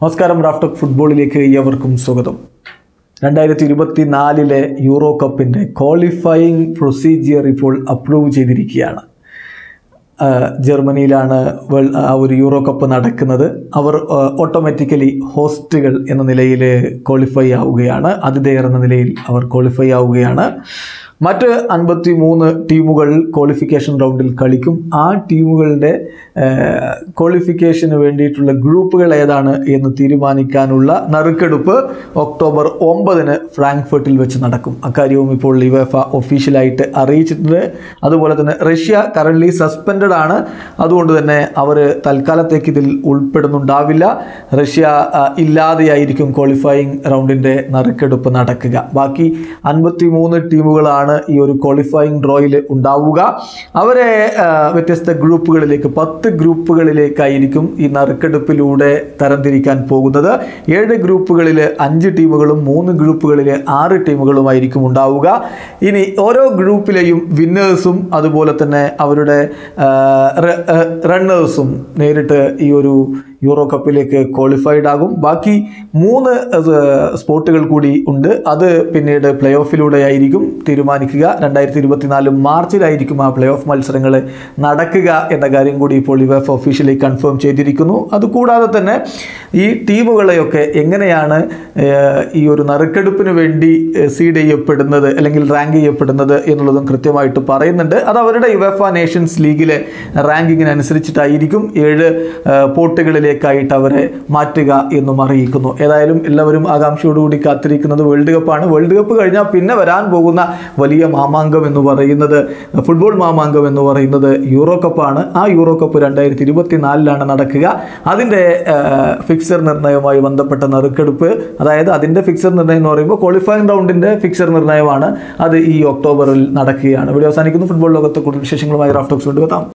നമസ്കാരം റാഫ്റ്റോക്ക് ഫുട്ബോളിലേക്ക് ഏവർക്കും സ്വാഗതം രണ്ടായിരത്തി ഇരുപത്തി നാലിലെ യൂറോ കപ്പിൻ്റെ ക്വാളിഫയിങ് പ്രൊസീജിയർ ഇപ്പോൾ അപ്രൂവ് ചെയ്തിരിക്കുകയാണ് ആ, ജർമ്മനിയിലാണ് വേൾ ആ ഒരു യൂറോ കപ്പ് നടക്കുന്നത് അവർ ഓട്ടോമാറ്റിക്കലി ഹോസ്റ്റുകൾ എന്ന നിലയിൽ ക്വാളിഫൈ ആവുകയാണ് ആതിഥേയർ എന്ന നിലയിൽ അവർ ക്വാളിഫൈ ആവുകയാണ് മറ്റ് അൻപത്തി മൂന്ന് ടീമുകൾ ക്വാളിഫിക്കേഷൻ റൗണ്ടിൽ കളിക്കും ആ ടീമുകളുടെ ക്വാളിഫിക്കേഷന് വേണ്ടിയിട്ടുള്ള ഗ്രൂപ്പുകൾ ഏതാണ് എന്ന് തീരുമാനിക്കാനുള്ള നറുക്കെടുപ്പ് ഒക്ടോബർ ഒമ്പതിന് ഫ്രാങ്ക്ഫർട്ടിൽ വെച്ച് നടക്കും അക്കാര്യവും ഇപ്പോൾ ലിവേഫ ഒഫീഷ്യലായിട്ട് അറിയിച്ചിട്ടുണ്ട് അതുപോലെ തന്നെ റഷ്യ കറൻ്റ്ലി സസ്പെൻഡഡ് ആണ് അതുകൊണ്ട് തന്നെ അവർ തൽക്കാലത്തേക്ക് ഇതിൽ ഉൾപ്പെടുന്നുണ്ടാവില്ല റഷ്യ ആ, ഇല്ലാതെയായിരിക്കും ക്വാളിഫയിങ് റൗണ്ടിൻ്റെ നറുക്കെടുപ്പ് നടക്കുക ബാക്കി അൻപത്തി മൂന്ന് ടീമുകളാണ് ഈ ഒരു ക്വാളിഫയിങ് ഡ്രോയിൽ ഉണ്ടാവുക അവരെ ആ, വ്യത്യസ്ത ഗ്രൂപ്പുകളിലേക്ക് പത്ത് ഗ്രൂപ്പുകളിലേക്കായിരിക്കും ഈ നറുക്കെടുപ്പിലൂടെ തരംതിരിക്കാൻ പോകുന്നത് ഏഴ് ഗ്രൂപ്പുകളിൽ അഞ്ച് ടീമുകളും മൂന്ന് ഗ്രൂപ്പുകളിൽ ആറ് ടീമുകളുമായിരിക്കും ഉണ്ടാവുക ഇനി ഓരോ ഗ്രൂപ്പിലെയും വിന്നേഴ്സും അതുപോലെ തന്നെ അവരുടെ റണ്ണേഴ്സും നേരിട്ട് ഈ ഒരു യൂറോ കപ്പിലേക്ക് ക്വാളിഫൈഡ് ആകും ബാക്കി മൂന്ന് സ്പോട്ടുകൾ കൂടി ഉണ്ട് അത് പിന്നീട് പ്ലേ ഓഫിലൂടെ ആയിരിക്കും തീരുമാനിക്കുക രണ്ടായിരത്തി ഇരുപത്തിനാല് മാർച്ചിലായിരിക്കും ആ പ്ലേ ഓഫ് മത്സരങ്ങൾ നടക്കുക എന്ന കാര്യം കൂടി ഇപ്പോൾ ഇവഫ് ഒഫീഷ്യലി കൺഫേം ചെയ്തിരിക്കുന്നു അതുകൂടാതെ തന്നെ ഈ ടീമുകളെയൊക്കെ എങ്ങനെയാണ് ഏഹ്, ഈ ഒരു നറുക്കെടുപ്പിന് വേണ്ടി സീഡ് ചെയ്യപ്പെടുന്നത് അല്ലെങ്കിൽ റാങ്ക് ചെയ്യപ്പെടുന്നത് എന്നുള്ളതും കൃത്യമായിട്ട് പറയുന്നുണ്ട് അത് അവരുടെ യുവഫ നേഷൻസ് ലീഗിലെ റാങ്കിങ്ങിനനുസരിച്ചിട്ടായിരിക്കും ഏഴ് ഏഹ്, പോർട്ടുകളിലേക്കായിട്ട് അവരെ മാറ്റുക എന്നും അറിയിക്കുന്നു ഏതായാലും എല്ലാവരും ആകാംക്ഷയോടുകൂടി കാത്തിരിക്കുന്നത് വേൾഡ് കപ്പാണ് വേൾഡ് കപ്പ് കഴിഞ്ഞാൽ പിന്നെ വരാൻ പോകുന്ന വലിയ മാമാങ്കം എന്ന് പറയുന്നത് ഫുട്ബോൾ മാമാങ്കം എന്ന് പറയുന്നത് യൂറോ കപ്പാണ് ആ യൂറോ കപ്പ് രണ്ടായിരത്തി ഇരുപത്തിനാലിലാണ് നടക്കുക അതിൻ്റെ ഫിക്സർ നിർണ്ണയവുമായി ബന്ധപ്പെട്ട നറുക്കെടുപ്പ് അതായത് അതിൻ്റെ ഫിക്സർ നിർണ്ണയം എന്ന് പറയുമ്പോൾ ക്വാളിഫയിങ് റൗണ്ടിൻ്റെ ഫിക്സർ നിർണ്ണയമാണ് അത് ഈ ഒക്ടോബറിൽ നടക്കുകയാണ് വീഡിയോ അവസാനിക്കുന്നു ഫുട്ബോൾ ലോകത്തെ കൂടുതൽ വിശേഷങ്ങളുമായി റാഫ്റ്റോക്സ് കൊണ്ടുവെത്താം